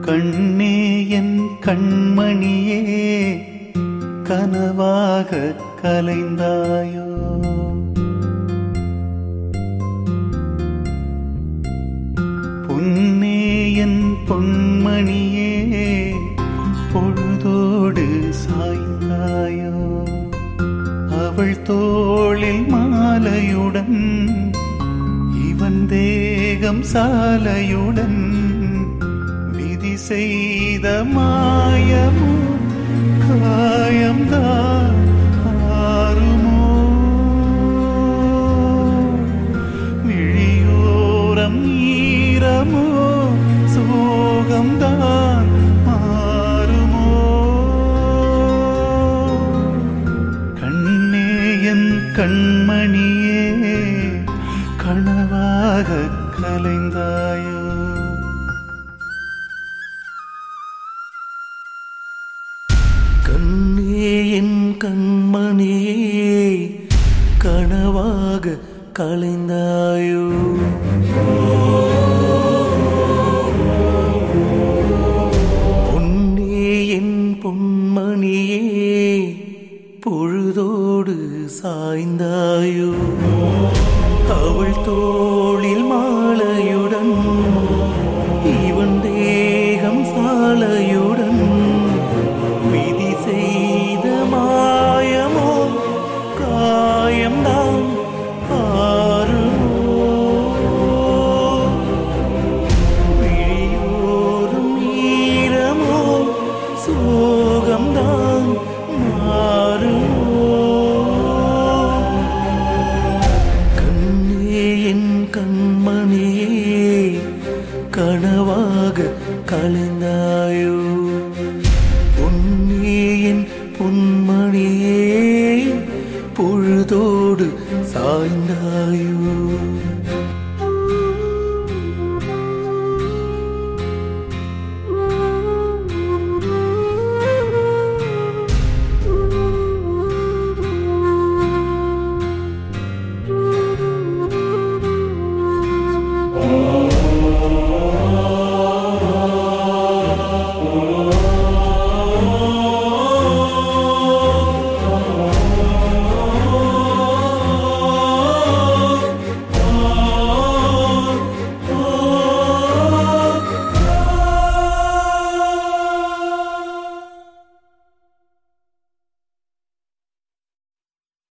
கண்ணே என் கண்மணியே கனவாக கலைந்தாயோ பொன்னே என் பொன்மணியே பொழுதோடு சாய்ந்தாயோ அவள் தோளில் மாலையுடன் இவன் தேகம் சாலையுடன் விதி செய்த மாயமோ காயம்தான் ஆறுமோ விழியோரம் ஈரமோ சோகம்தான் மாறுமோ கண்ணே என் கண்மணியே கனவாக கலைந்தாயோ கண்ணே என் கண்மணியே கனவாக கலைந்தாயோ பொன்னே என் பொன்மணியே பொழுதோடு சாய்ந்தாயோ அவள் தோளில் மாலையுடன் இவன் தேகம் சாலையுடன் விதி செய்த மாயமோ காயம்தான் ஆறுமோ விழியோரும் ஈரமோ சோகம்தான் மாறுமோ கண்ணே என் கண்மணியே கனவாக கலைந்தாயோ பொன்னே என் பொன்மணியே பொழுதோடு சாய்ந்தாயோ